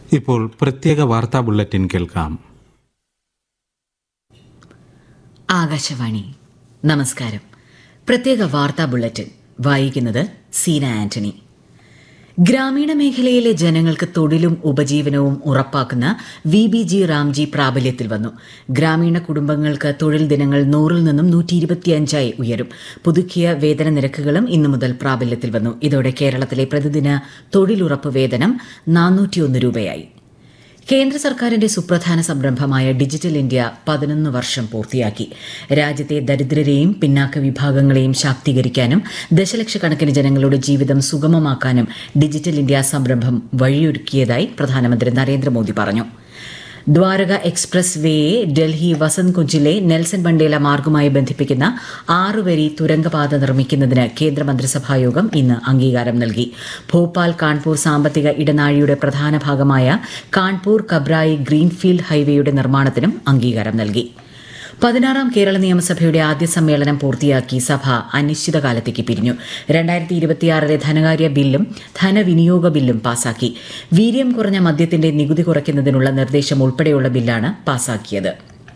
ഇപ്പോൾ പ്രത്യേക വാർത്താ ബുള്ളറ്റിൻ കേൾക്കാം ആകാശവാണി നമസ്കാരം പ്രത്യേക വാർത്താ ബുള്ളറ്റിൻ വായിക്കുന്നത് സീന ആന്റണി ഗ്രാമീണ മേഖലയിലെ ജനങ്ങൾക്ക് തൊഴിലും ഉപജീവനവും ഉറപ്പാക്കുന്ന വി ബി ജി റാംജി പ്രാബല്യത്തിൽ വന്നു ഗ്രാമീണ കുടുംബങ്ങൾക്ക് തൊഴിൽ ദിനങ്ങൾ നൂറിൽ നിന്നും നൂറ്റി ഇരുപത്തിയഞ്ചായി ഉയരും പുതുക്കിയ വേതന നിരക്കുകളും ഇന്നു മുതൽ പ്രാബല്യത്തിൽ വന്നു ഇതോടെ കേരളത്തിലെ പ്രതിദിന തൊഴിലുറപ്പ് വേതനം നാനൂറ്റിയൊന്ന് രൂപയായി കേന്ദ്ര സർക്കാരിന്റെ സുപ്രധാന സംരംഭമായ ഡിജിറ്റൽ ഇന്ത്യ പതിനൊന്ന് വർഷം പൂർത്തിയാക്കി രാജ്യത്തെ ദരിദ്രരെയും പിന്നാക്ക വിഭാഗങ്ങളെയും ശാക്തീകരിക്കാനും ദശലക്ഷക്കണക്കിന് ജനങ്ങളുടെ ജീവിതം സുഗമമാക്കാനും ഡിജിറ്റൽ ഇന്ത്യ സംരംഭം വഴിയൊരുക്കിയതായി പ്രധാനമന്ത്രി നരേന്ദ്രമോദി പറഞ്ഞു ദ്വാരക എക്സ്പ്രസ് വേയെ ഡൽഹി വസന്ത് കുഞ്ചിലെ നെൽസൺ മണ്ടേല മാർഗുമായി ബന്ധിപ്പിക്കുന്ന ആറുവരി തുരങ്കപാത നിർമ്മിക്കുന്നതിന് കേന്ദ്രമന്ത്രിസഭായോഗം ഇന്ന് അംഗീകാരം നൽകി ഭോപ്പാൽ കാൺപൂർ സാമ്പത്തിക ഇടനാഴിയുടെ പ്രധാന ഭാഗമായ കാൺപൂർ കബ്രായി ഗ്രീൻഫീൽഡ് ഹൈവേയുടെ നിർമ്മാണത്തിനും അംഗീകാരം നൽകി പതിനാറാം കേരള നിയമസഭയുടെ ആദ്യ സമ്മേളനം പൂർത്തിയാക്കി സഭ അനിശ്ചിതകാലത്തേക്ക് പിരിഞ്ഞു രണ്ടായിരത്തി ഇരുപത്തിയാറിലെ ധനകാര്യ ബില്ലും ധനവിനിയോഗ ബില്ലും പാസാക്കി വീര്യം കുറഞ്ഞ മദ്യത്തിന്റെ നികുതി കുറയ്ക്കുന്നതിനുള്ള നിർദ്ദേശം ഉൾപ്പെടെയുള്ള ബില്ലാണ് പാസാക്കിയത്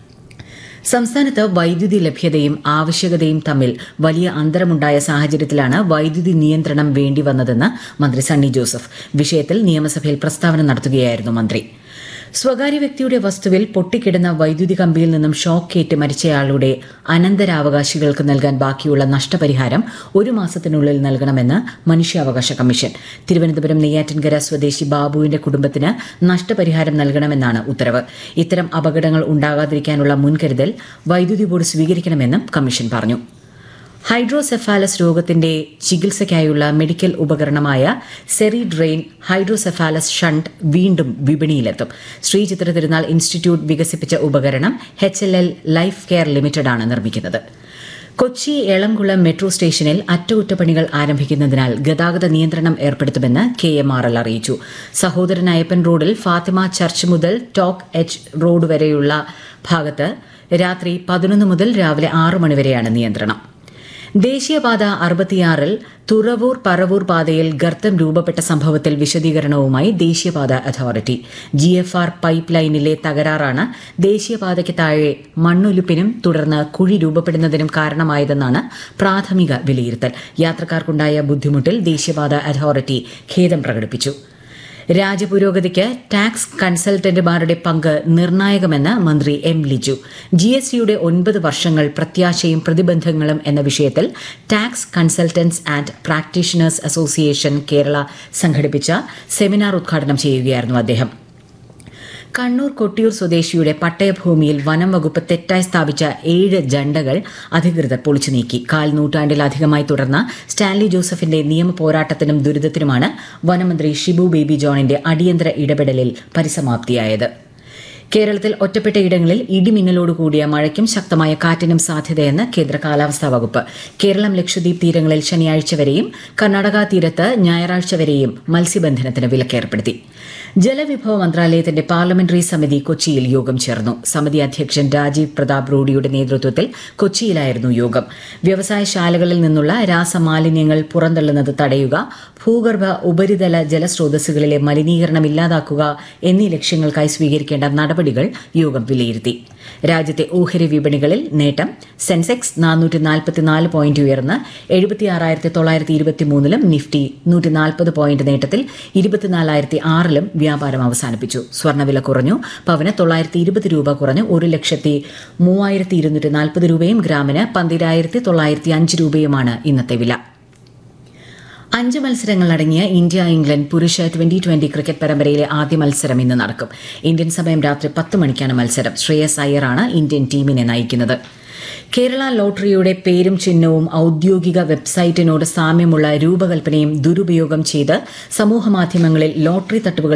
സംസ്ഥാനത്ത് വൈദ്യുതി ലഭ്യതയും ആവശ്യകതയും തമ്മിൽ വലിയ അന്തരമുണ്ടായ സാഹചര്യത്തിലാണ് വൈദ്യുതി നിയന്ത്രണം വേണ്ടി വന്നതെന്ന് മന്ത്രി സണ്ണി ജോസഫ് വിഷയത്തിൽ നിയമസഭയിൽ പ്രസ്താവന നടത്തുകയായിരുന്നു മന്ത്രി സ്വകാര്യ വ്യക്തിയുടെ വസ്തുവിൽ പൊട്ടിക്കിടന്ന വൈദ്യുതി കമ്പിയിൽ നിന്നും ഷോക്കേറ്റ് മരിച്ചയാളുടെ അനന്തരാവകാശികൾക്ക് നൽകാൻ ബാക്കിയുള്ള നഷ്ടപരിഹാരം ഒരു മാസത്തിനുള്ളിൽ നൽകണമെന്ന് മനുഷ്യാവകാശ കമ്മീഷൻ തിരുവനന്തപുരം നെയ്യാറ്റിൻകര സ്വദേശി ബാബുവിന്റെ കുടുംബത്തിന് നഷ്ടപരിഹാരം നൽകണമെന്നാണ് ഉത്തരവ് ഇത്തരം അപകടങ്ങൾ ഉണ്ടാകാതിരിക്കാനുള്ള മുൻകരുതൽ വൈദ്യുതി ബോർഡ് സ്വീകരിക്കണമെന്നും കമ്മീഷൻ പറഞ്ഞു ഹൈഡ്രോസെഫാലസ് രോഗത്തിന്റെ ചികിത്സയ്ക്കായുള്ള മെഡിക്കൽ ഉപകരണമായ സെറിഡ്രെയിൻ ഹൈഡ്രോസെഫാലസ് ഷണ്ട് വീണ്ടും വിപണിയിലെത്തും ശ്രീചിത്ര തിരുനാൾ ഇൻസ്റ്റിറ്റ്യൂട്ട് വികസിപ്പിച്ച ഉപകരണം H L L life care ലിമിറ്റഡാണ് നിർമ്മിക്കുന്നത് കൊച്ചി എളംകുളം മെട്രോ സ്റ്റേഷനിൽ അറ്റകുറ്റപ്പണികൾ ആരംഭിക്കുന്നതിനാൽ ഗതാഗത നിയന്ത്രണം ഏർപ്പെടുത്തുമെന്ന് കെ എം ആർ എൽ അറിയിച്ചു സഹോദരൻ അയ്യപ്പൻ റോഡിൽ ഫാത്തിമ ചർച്ച് മുതൽ ടോക്ക് എച്ച് റോഡ് വരെയുള്ള ഭാഗത്ത് രാത്രി പതിനൊന്ന് മുതൽ രാവിലെ ആറ് മണിവരെയാണ് നിയന്ത്രണം ദേശീയപാത അറുപത്തിയാറിൽ തുറവൂർ പറവൂർ പാതയിൽ ഗർത്തം രൂപപ്പെട്ട സംഭവത്തിൽ വിശദീകരണവുമായി ദേശീയപാത authority G F R pipe ലൈനിലെ തകരാറാണ് ദേശീയപാതയ്ക്ക് താഴെ മണ്ണൊലിപ്പിനും തുടർന്ന് കുഴി രൂപപ്പെടുന്നതിനും കാരണമായതെന്നാണ് പ്രാഥമിക വിലയിരുത്തൽ യാത്രക്കാർക്കുണ്ടായ ബുദ്ധിമുട്ടിൽ ദേശീയപാത അതോറിറ്റി ഖേദം പ്രകടിപ്പിച്ചു രാജ്യപുരോഗതിക്ക് ടാക്സ് കൺസൾട്ടന്റുമാരുടെ പങ്ക് നിർണായകമെന്ന് മന്ത്രി എം ലിജു ജി എസ് ടിയുടെ ഒൻപത് വർഷങ്ങൾ പ്രത്യാശയും പ്രതിബന്ധങ്ങളും എന്ന വിഷയത്തിൽ tax consultants and practitioners association Kerala സംഘടിപ്പിച്ച സെമിനാർ ഉദ്ഘാടനം ചെയ്യുകയായിരുന്നു അദ്ദേഹം കണ്ണൂർ കൊട്ടിയൂർ സ്വദേശിയുടെ പട്ടയഭൂമിയിൽ വനം വകുപ്പ് തെറ്റായി സ്ഥാപിച്ച ഏഴ് ജണ്ടകൾ അധികൃതർ പൊളിച്ചു നീക്കി കാൽ നൂറ്റാണ്ടിലധികമായി തുടർന്ന സ്റ്റാൻലി ജോസഫിന്റെ നിയമ പോരാട്ടത്തിനും ദുരിതത്തിനുമാണ് വനമന്ത്രി ഷിബു ബേബി ജോണിന്റെ അടിയന്തര ഇടപെടലിൽ പരിസമാപ്തിയായത് കേരളത്തിൽ ഒറ്റപ്പെട്ട ഇടങ്ങളിൽ ഇടിമിന്നലോട് കൂടിയ മഴയ്ക്കും ശക്തമായ കാറ്റിനും സാധ്യതയെന്ന് കേന്ദ്ര കാലാവസ്ഥാ വകുപ്പ് കേരളം ലക്ഷദ്വീപ് തീരങ്ങളിൽ ശനിയാഴ്ച വരെയും കർണാടക തീരത്ത് ഞായറാഴ്ച വരെയും മത്സ്യബന്ധനത്തിന് വിലക്കേർപ്പെടുത്തി ജലവിഭവ മന്ത്രാലയത്തിന്റെ പാർലമെന്ററി സമിതി കൊച്ചിയിൽ യോഗം ചേർന്നു സമിതി അധ്യക്ഷൻ രാജീവ് പ്രതാപ് റൂഡിയുടെ നേതൃത്വത്തിൽ കൊച്ചിയിലായിരുന്നു യോഗം വ്യവസായശാലകളിൽ നിന്നുള്ള രാസമാലിന്യങ്ങൾ പുറന്തള്ളുന്നത് തടയുക ഭൂഗർഭ ഉപരിതല ജലസ്രോതസ്സുകളിലെ മലിനീകരണം ഇല്ലാതാക്കുക എന്നീ ലക്ഷ്യങ്ങൾക്കായി സ്വീകരിക്കേണ്ട നടപടികൾ യോഗം വിലയിരുത്തി രാജ്യത്തെ ഓഹരി വിപണികളിൽ നേട്ടം സെൻസെക്സ് നാനൂറ്റി നാൽപ്പത്തിനാല് പോയിന്റ് ഉയർന്ന് എഴുപത്തിയാറായിരത്തി തൊള്ളായിരത്തി ഇരുപത്തിമൂന്നിലും നിഫ്റ്റി നൂറ്റി നാൽപ്പത് പോയിന്റ് നേട്ടത്തിൽ ഇരുപത്തിനാലായിരത്തി ആറിലും വ്യാപാരം അവസാനിപ്പിച്ചു സ്വർണ്ണവില കുറഞ്ഞു പവന് തൊള്ളായിരത്തി ഇരുപത് രൂപ കുറഞ്ഞ് ഒരു ലക്ഷത്തി മൂവായിരത്തി ഇരുന്നൂറ്റി നാൽപ്പത് രൂപയും ഗ്രാമിന് പന്തിരായിരത്തി തൊള്ളായിരത്തി അഞ്ച് രൂപയുമാണ് ഇന്നത്തെ വില അഞ്ച് മത്സരങ്ങൾ അടങ്ങിയ ഇന്ത്യ ഇംഗ്ലണ്ട് പുരുഷ ട്വന്റി ട്വന്റി ക്രിക്കറ്റ് പരമ്പരയിലെ ആദ്യ മത്സരം ഇന്ന് നടക്കും ഇന്ത്യൻ സമയം രാത്രി പത്ത് മണിക്കാണ് മത്സരം ശ്രേയസ് അയ്യറാണ് ഇന്ത്യൻ ടീമിനെ നയിക്കുന്നത് കേരള ലോട്ടറിയുടെ പേരും ചിഹ്നവും ഔദ്യോഗിക വെബ്സൈറ്റിനോട് സാമ്യമുള്ള രൂപകൽപ്പനയും ദുരുപയോഗം ചെയ്ത് സമൂഹമാധ്യമങ്ങളിൽ ലോട്ടറി തട്ടുകൾ